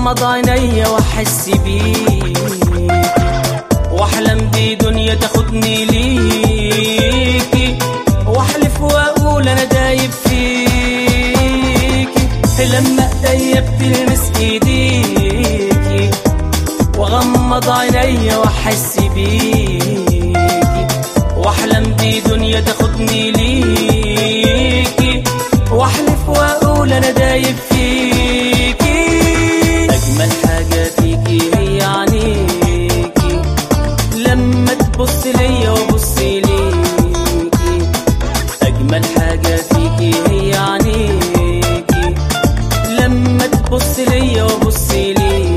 واغمض عيني واحس بيك واحلم دي دنيا تاخدني ليكي واحلف واقول انا دايب فيكي لما ايديا بتلمس ايديكي واغمض عيني واحس بيكي واحلم دي دنيا تاخدني ليكي واحلف واقول انا دايب فيكي اجمل حاجه فيكي هي عينيكي لما تبص ليا وابص ليكي اجمل حاجه فيكي هي عينيكي لما تبص ليا وابص ليكي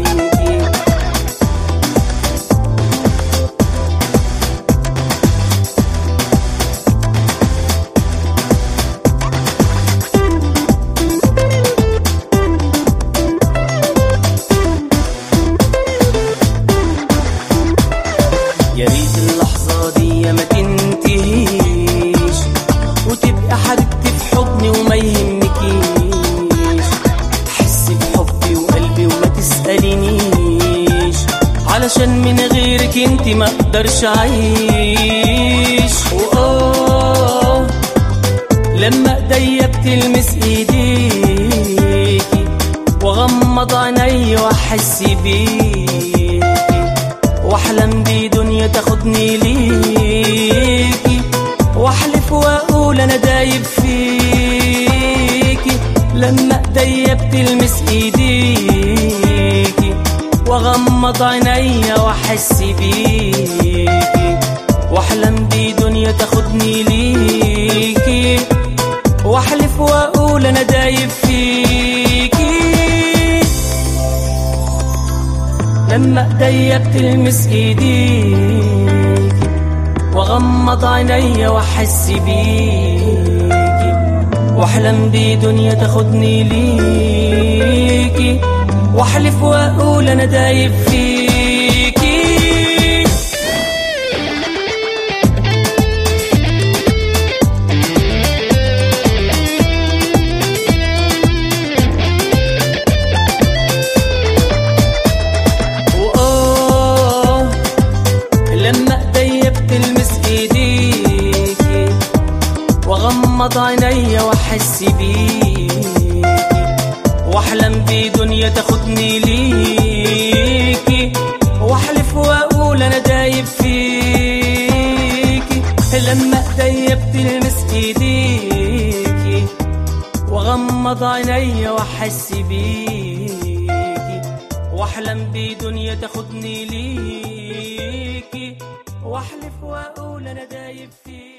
يا ريت اللحظة دي ما تنتهيش وتبقى حبيبتي في حضني وما يهمكيش حس بحبي وقلبي وما تسألينيش علشان من غيرك انت ما اقدرش اعيش واه لما ايديا بتلمس ايديكي واغمض عيني واحس بيكي واحلم دي دنيا تاخدني ليكي واحلف واقول انا دايب فيكي لما ايديا بتلمس ايديكي واغمض عيني واحس بيكي واحلم دي دنيا تاخدني ليكي واحلف واقول انا دايب فيكي لما ايديا بتلمس ايديكي واغمض عيني واحس بيكي واحلم دي دنيا تاخدني ليكي واحلف واقول انا دايب فيكي وآه لما ايديا بتلمس ايديكي واغمض عيني واحس بيكي واحلم دي دنيا تاخدني ليكي واحلف واقول انا دايب فيكي لما ايديا بتلمس ايديكي واغمض عيني واحس بيكي واحلم دي دنيا تاخدني ليكي واحلف واقول انا دايب فيكي